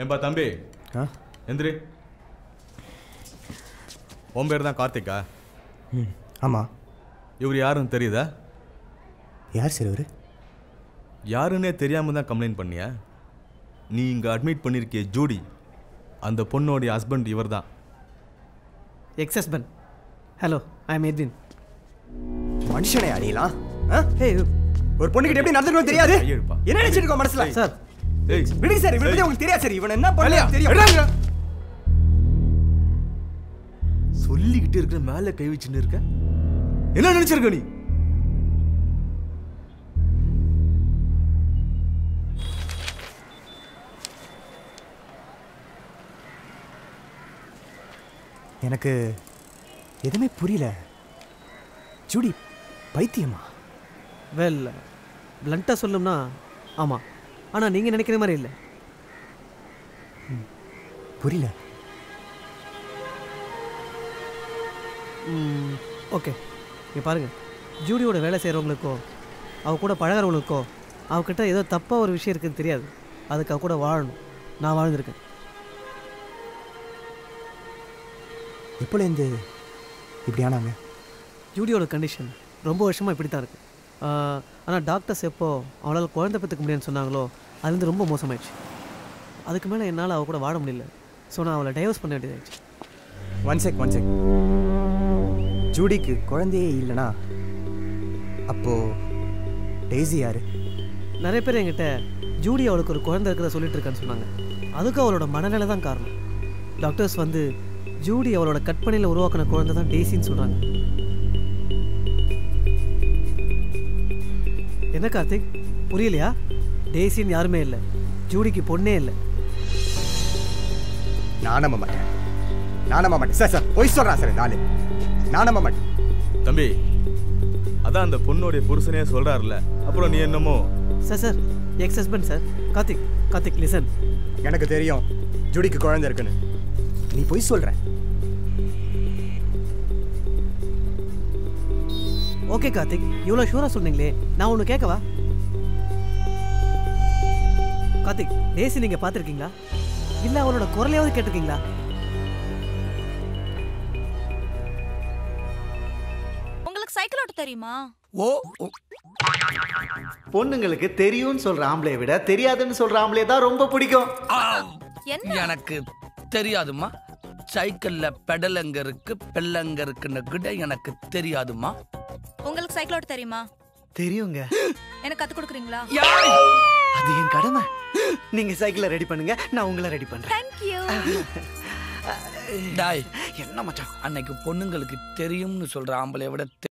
ஏன்பா தம்பி ஆ எந்திரி உன் பேர் தான் கார்த்திகா ம் ஆமாம் இவர் யாருன்னு தெரியுதா யார் சார் இவர் யாருன்னே தெரியாம தான் கம்ப்ளைண்ட் பண்ணியா நீ இங்கே அட்மிட் பண்ணியிருக்கிய ஜூடி அந்த பொண்ணோடைய ஹஸ்பண்ட் இவர் தான் ex husband hello I am Edwin மனுஷனை அடியலாம் ஆ ஹே ஒரு பொண்ணுகிட்ட எப்படி நடந்துக்கணும் தெரியாது கையெழுப்பா. என்ன நினைச்சிட்டு இருக்கோம் மனசுல சார் ஏய் விடுங்க சார் இவனை பத்தி உங்களுக்கு தெரியாது சார் இவன் என்ன வேலையா? பண்ணலையா தெரியும் சொல்லிக்கிட்டு இருக்கிற மேலே கை வச்சுன்னு இருக்க என்ன நினைச்சிருக்க நீ எனக்கு எதுவுமே புரியல ஜூடி பைத்தியமா வெல் பிளண்ட்டாக சொல்லணும்னா ஆமாம் ஆனால் நீங்கள் நினைக்கிற மாதிரி இல்லை புரியல ஓகே இங்கே பாருங்கள் ஜூடியோட வேலை செய்கிறவங்களுக்கோ அவ கூட பழகிறவங்களுக்கோ அவகிட்ட ஏதோ தப்பாக ஒரு விஷயம் இருக்குன்னு தெரியாது அதுக்கு அவ கூட வாழணும் நான் வாழ்ந்திருக்கேன் எப்போலேருந்து இப்படி ஆனாங்க ஜூடியோட கண்டிஷன் ரொம்ப வருஷமாக இப்படி தான் இருக்குது ஆனால் டாக்டர்ஸ் எப்போ அவளால் குழந்தை பெற்றுக்க முடியும்னு சொன்னாங்களோ அதுலேருந்து ரொம்ப மோசமாயிடுச்சு அதுக்கு மேலே என்னால் அவள் கூட வாழ முடியல ஸோ நான் அவளை டைவர்ஸ் பண்ண வேண்டியதாயிடுச்சு ஒன் செக் ஒன் செக் ஜூடிக்கு குழந்தையே இல்லைனா அப்போ டெய்ஸி யாரு நிறைய பேர் என்கிட்ட ஜூடி அவளுக்கு ஒரு குழந்தை இருக்கிறத சொல்லிட்டு இருக்கான்னு சொன்னாங்க அதுக்கு அவளோட மனநிலை தான் காரணம் டாக்டர்ஸ் வந்து ஜூடி அவளோட கற்பனையில் உருவாக்கின குழந்தை தான் டேசின்னு சொல்கிறாங்க என்ன கார்த்திக் புரியலையா டேசின்னு யாருமே இல்லை ஜூடிக்கு பொண்ணே இல்லை நான் நம்ப மாட்டேன் நான் நம்ப மாட்டேன் சார் சார் பொய் சொல்கிறான் சார் இந்த ஆளு நான் நம்ப மாட்டேன் தம்பி அதான் அந்த பொண்ணோடைய புருஷனே சொல்றாருல அப்புறம் நீ என்னமோ sir sir ex husband sir Karthik Karthik listen எனக்கு தெரியும் ஜூடிக்கு குழந்தை இருக்குன்னு நீ பொய் சொல்ற ஓகே கார்த்திக் இவ்வளோ ஷூராக சொன்னீங்களே நான் ஒன்று கேட்கவா கார்த்திக் டேசி நீங்கள் பார்த்துருக்கீங்களா இல்லை அவளோட குரலையாவது கேட்டிருக்கீங்களா உங்களுக்கு சைக்கிள் ஓட்ட தெரியுமா ஓ ஓ. பொண்ணுங்களுக்கு தெரியும்னு சொல்ற ஆம்பளைய விட தெரியாதுன்னு சொல்ற ஆம்பளைய தான் ரொம்ப பிடிக்கும் ஆ, என்ன எனக்கு தெரியாதுமா சைக்கிள்ல பெடல் எங்க இருக்கு பெல்லங்க இருக்குன்னு கூட எனக்கு தெரியாதுமா உங்களுக்கு சைக்கிள் ஓட்ட தெரியுமா தெரியுங்க எனக்கு கத்து கொடுக்குறீங்களா யாய்! அது என் கடமை நீங்க சைக்கிளை ரெடி பண்ணுங்க நான் உங்களை ரெடி பண்றேன் தேங்க்யூ டாய் என்ன மச்சான் அன்னைக்கு பொண்ணுங்களுக்கு தெரியும்னு சொல்ற ஆம்பளைய விட